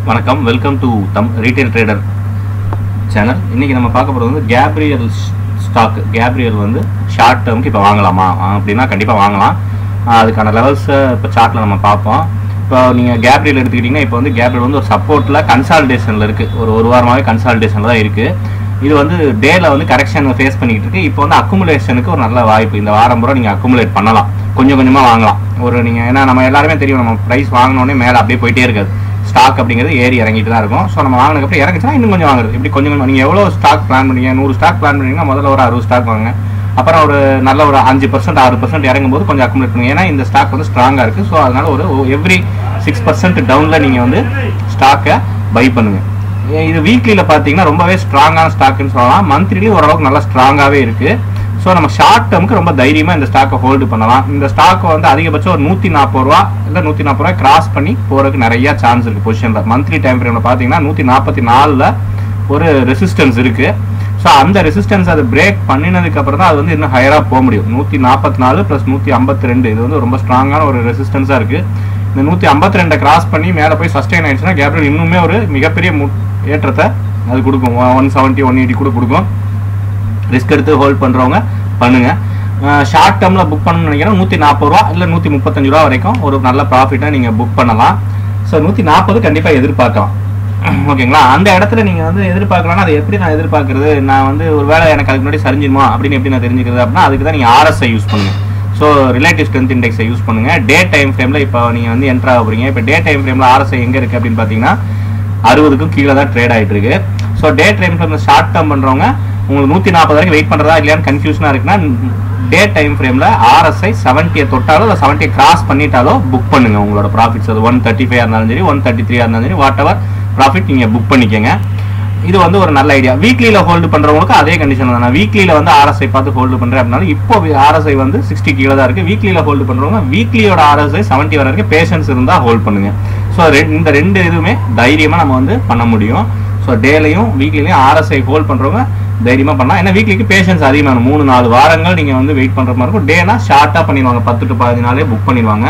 வணக்கம் welcome to the retail trader channel இன்னைக்கு நம்ம பார்க்க போகிறது வந்து கேப்ரியல் ஸ்டாக் கேப்ரியல் வந்து ஷார்ட் டேர்முக்கு இப்போ வாங்கலாமா ஆ, அப்படின்னா கண்டிப்பாக வாங்கலாம் ஆ, அதுக்கான லெவல்ஸை இப்போ சார்ட்டில் நம்ம பார்ப்போம் இப்போ நீங்கள் கேப்ரியல் எடுத்துக்கிட்டிங்கன்னா இப்போ வந்து கேப்ரியல் வந்து ஒரு சப்போர்ட்டில் கன்சால்டேஷனில் இருக்குது ஒரு ஒரு வாரமாகவே கன்சால்டேஷனில் தான் இருக்குது இது வந்து டேல வந்து கரெக்ஷன் ஃபேஸ் பண்ணிக்கிட்டு இருக்கு இப்போ வந்து அக்குமுலேஷனுக்கு ஒரு நல்ல வாய்ப்பு இந்த வாரம் பூரா நீங்கள் அக்குமுலேட் பண்ணலாம் கொஞ்சம் கொஞ்சமாக வாங்கலாம் ஒரு நீங்கள் ஏன்னா நம்ம எல்லாருமே தெரியும் நம்ம ப்ரைஸ் வாங்கினோடனே மேலே அப்படியே போயிட்டே இருக்காது ஸ்டாக் அப்படிங்கிறது ஏறி இறங்கிட்டு தான் இருக்கும் ஸோ நம்ம வாங்கினதுக்கப்புறம் இறங்குச்சுன்னா இன்னும் கொஞ்சம் வாங்குறது இப்படி கொஞ்சம் கொஞ்சம் நீங்கள் எவ்வளோ ஸ்டாக் பிளான் பண்ணீங்க நூறு ஸ்டாக் பிளான் பண்ணீங்கன்னா முதல்ல ஒரு அறுபது ஸ்டாக் வாங்க அப்புறம் ஒரு நல்ல ஒரு அஞ்சு பர்சன்ட் ஆறு பர்சன்ட் இறங்கும் போது கொஞ்சம் அக்குமுலேட் பண்ணுங்க ஏன்னா இந்த ஸ்டாக் வந்து ஸ்ட்ராங்காக இருக்குது ஸோ அதனால ஒரு எவ்ரி சிக்ஸ் பர்சன்ட் டவுனில் நீங்கள் வந்து ஸ்டாக்கை பை பண்ணுங்கள் ஏ- இது வீக்லியில் பார்த்தீங்கன்னா ரொம்பவே ஸ்ட்ராங்கான ஸ்டாக்னு சொல்லலாம் மந்த்லியும் ஓரளவுக்கு நல்லா ஸ்ட்ராங்காகவே இருக்கு ஸோ நம்ம ஷார்ட் டேர்முக்கு ரொம்ப தைரியமாக இந்த ஸ்டாக்கை ஹோல்டு பண்ணலாம் இந்த ஸ்டாக் வந்து அதிகபட்சம் ஒரு நூற்றி நாற்பது ரூபா இல்லை நூற்றி நாற்பது ரூபாய் கிராஸ் பண்ணி போகிறதுக்கு நிறைய சான்ஸ் இருக்குது பொசிஷனில் மந்த்லி டைம் ஃப்ரேமில் பார்த்தீங்கன்னா நூற்றி நாற்பத்தி நாலில் ஒரு ரெசிஸ்டன்ஸ் இருக்கு ஸோ அந்த ரெசிஸ்டன்ஸ் அதை பிரேக் பண்ணினதுக்கு அப்புறம் தான் அது வந்து இன்னும் ஹையராக போக முடியும் நூற்றி நாற்பத்தி நாலு ப்ளஸ் நூற்றி ஐம்பத்தி ரெண்டு இது வந்து ரொம்ப ஸ்ட்ராங்கான ஒரு ரெசிஸ்டன்ஸாக இருக்கு இந்த நூற்றி ஐம்பத்தி ரெண்டை கிராஸ் பண்ணி மேலே போய் சஸ்டெயின் ஆயிடுச்சுன்னா கேப்ரியல் இன்னுமே ஒரு மிகப்பெரிய மு- ஏற்றத்தை அது கொடுக்கும் ஒன் செவன்ட்டி ஒன் எயிட்டி கூட கொடுக்கும் ரிஸ்க் எடுத்து ஹோல்ட் பண்ணுறவங்க பண்ணுங்க ஷார்ட் டேர்மில் புக் பண்ணணும்னு நினைக்கிறேன் நூற்றி நாற்பது ரூபா இல்லை நூற்றி முப்பத்தஞ்சு ரூபா வரைக்கும் ஒரு நல்ல ப்ராஃபிட்டை நீங்கள் புக் பண்ணலாம் ஸோ நூற்றி நாற்பது கண்டிப்பாக எதிர்பார்க்கலாம் ஓகேங்களா அந்த இடத்துல நீங்கள் வந்து எதிர்பார்க்கலாம்னா அதை எப்படி நான் எதிர்பார்க்கறது நான் வந்து ஒரு வேளை எனக்கு அதுக்கு முன்னாடி சரிஞ்சிருமா அப்படின்னு எப்படி நான் தெரிஞ்சுக்கிறது அப்படின்னா அதுக்கு தான் நீங்கள் ஆர்எஸ்ஐ யூஸ் பண்ணுங்க ஸோ ரிலேட்டிவ் ஸ்ட்ரென்த் இண்டெக்ஸை யூஸ் பண்ணுங்க டே டைம் ஃப்ரேமில் இப்போ நீங்கள் வந்து என்ட்ரு ஆக போறீங்க இப்போ டே டைம் ஃப்ரேமில் ஆர்எஸ்ஐ எங்கே இருக்குது அப்படின்னு பார்த்தீங்கன்னா அறுபதுக்கும் கீழே தான் ட்ரேட் ஆயிட்டு இருக்கு ஸோ டே டைம் ஃப்ரேமில் ஷார்ட் டேர்ம் பண்ணுறவங்க உங்களுக்கு நூற்றி நாற்பது வரைக்கும் வெயிட் பண்ணுறதா இல்லையான்னு கன்ஃபியூஷனாக இருக்குன்னா டே டைம் ஃப்ரேமில் ஆர்எஸ்ஐ செவன்ட்டியை தொட்டாலோ இல்லை செவன்ட்டியை கிராஸ் பண்ணிட்டாலோ புக் பண்ணுங்க உங்களோட ப்ராஃபிட்ஸ் அது ஒன் தேர்ட்டி ஃபைவ் இருந்தாலும் சரி ஒன் தேர்ட்டி த்ரீ இருந்தாலும் சரி வாட் எவர் ப்ராஃபிட் நீங்கள் புக் பண்ணிக்கங்க இது வந்து ஒரு நல்ல ஐடியா வீக்லியில் ஹோல்டு பண்ணுறவங்களுக்கு அதே கண்டிஷன் தான் நான் வீக்லியில் வந்து ஆர்எஸ்ஐ பார்த்து ஹோல்டு பண்ணுறேன் அப்படின்னாலும் இப்போ ஆர்எஸ்ஐ வந்து சிக்ஸ்டி கீழே தான் இருக்குது வீக்லியில் ஹோல்டு பண்ணுறவங்க வீக்லியோட ஆர்எஸ்ஐ செவன்ட்டி வர வரைக்கும் பேஷன்ஸ் இருந்தால் ஹோல்ட் பண்ணுங்க ஸோ இந்த ரெண்டு இதுவுமே தைரியமாக நம்ம வந்து பண்ண முடியும் ஸோ டேலையும் வீக்லிலையும் ஆர்எஸ்ஐ ஹோல்ட் பண்ணுறவங்க தைரியமாக பண்ணலாம் ஏன்னா வீக்லிக்கு பேஷன்ஸ் அதிகமாக மூணு நாலு வாரங்கள் நீங்கள் வந்து வெயிட் பண்ணுற மாதிரி இருக்கும் டேனா ஷார்ட்டாக பண்ணிடுவாங்க பத்து டு பதினஞ்சு நாளே புக் பண்ணிடுவாங்க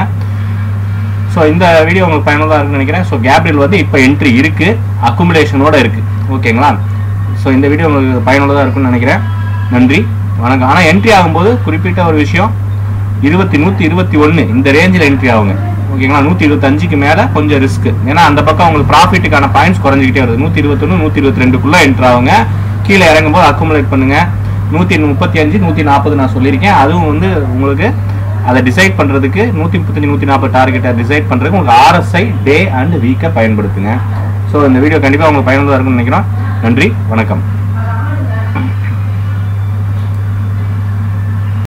ஸோ இந்த வீடியோ உங்களுக்கு பயனுள்ளதாக இருக்குன்னு நினைக்கிறேன் ஸோ கேப்ரியல் வந்து இப்போ என்ட்ரி இருக்கு அக்குமுலேஷனோட இருக்கு ஓகேங்களா ஸோ இந்த வீடியோ உங்களுக்கு பயனுள்ளதாக இருக்குன்னு நினைக்கிறேன் நன்றி வணக்கம் ஆனால் என்ட்ரி ஆகும்போது குறிப்பிட்ட ஒரு விஷயம் இருபத்தி நூற்றி இருபத்தி ஒன்று இந்த ரேஞ்சில் என்ட்ரி ஆகுங்க ஓகேங்களா நூற்றி இருபத்தஞ்சுக்கு மேலே கொஞ்சம் ரிஸ்க் ஏன்னா அந்த பக்கம் உங்களுக்கு ப்ராஃபிட்டுக்கான பாயிண்ட்ஸ் குறைஞ்சிக்கிட்டே வருது நூற்றி இருபத்தொன்று நூற்றி இருபத்தி ரெண்டுக்குள்ளே என்ட்ரு ஆகுங்க கீழே இறங்கும்போது அக்குமுலேட் பண்ணுங்க நூற்றி முப்பத்தி அஞ்சு நூற்றி நாற்பது நான் சொல்லியிருக்கேன் அதுவும் வந்து உங்களுக்கு அதை டிசைட் பண்றதுக்கு நூற்றி முப்பத்தஞ்சு நூற்றி நாற்பது டார்கெட்டை டிசைட் பண்றதுக்கு உங்களுக்கு ஆர்எஸ்ஐ டே அண்ட் வீக்கை பயன்படுத்துங்க ஸோ இந்த வீடியோ கண்டிப்பாக உங்களுக்கு பயனுள்ளதாக இருக்கும்னு நினைக்கிறோம் நன்றி வணக்கம்